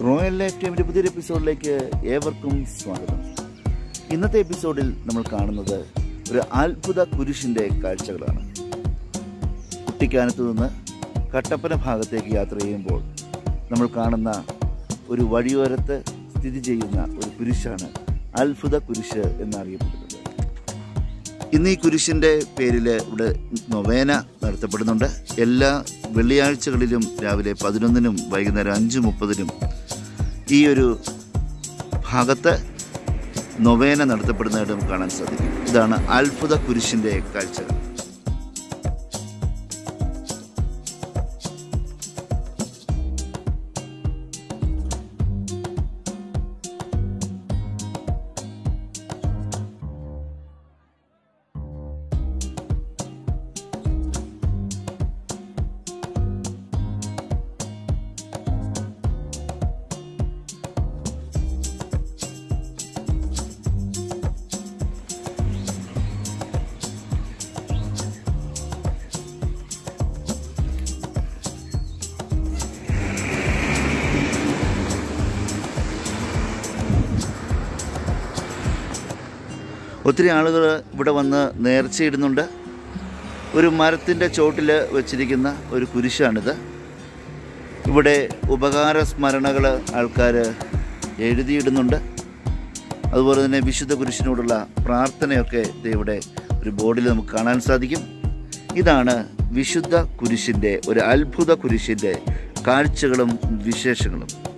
royal life ടൈമിൻ്റെ പുതിയൊരു എപ്പിസോഡിലേക്ക് ഏവർക്കും സ്വാഗതം ഇന്നത്തെ എപ്പിസോഡിൽ നമ്മൾ കാണുന്നത് ഒരു അത്ഭുത കുരിശിൻ്റെ കാഴ്ചകളാണ് കുട്ടിക്കാനത്ത് നിന്ന് കട്ടപ്പന ഭാഗത്തേക്ക് യാത്ര ചെയ്യുമ്പോൾ നമ്മൾ കാണുന്ന ഒരു വഴിയോരത്ത് സ്ഥിതി ചെയ്യുന്ന ഒരു കുരിശാണ് അത്ഭുത കുരിശ് എന്നറിയപ്പെടുന്നത് ഇന്ന് ഈ കുരിശിൻ്റെ പേരിൽ ഇവിടെ നൊവേന നടത്തപ്പെടുന്നുണ്ട് എല്ലാ വെള്ളിയാഴ്ചകളിലും രാവിലെ പതിനൊന്നിനും വൈകുന്നേരം അഞ്ച് മുപ്പതിനും ഈ ഒരു ഭാഗത്ത് നൊവേന നടത്തപ്പെടുന്നതായിട്ട് നമുക്ക് കാണാൻ സാധിക്കും ഇതാണ് അത്ഭുത കുരിശിൻ്റെ കാഴ്ചകൾ ഒത്തിരി ആളുകൾ ഇവിടെ വന്ന് നേർച്ചയിടുന്നുണ്ട് ഒരു മരത്തിൻ്റെ ചോട്ടിൽ വെച്ചിരിക്കുന്ന ഒരു കുരിശാണിത് ഇവിടെ ഉപകാര സ്മരണകൾ ആൾക്കാർ എഴുതിയിടുന്നുണ്ട് അതുപോലെ തന്നെ വിശുദ്ധ കുരിശിനോടുള്ള പ്രാർത്ഥനയൊക്കെ ദേ ഇവിടെ ഒരു ബോർഡിൽ നമുക്ക് കാണാൻ സാധിക്കും ഇതാണ് വിശുദ്ധ കുരിശിൻ്റെ ഒരു അത്ഭുത കുരിശിൻ്റെ കാഴ്ചകളും വിശേഷങ്ങളും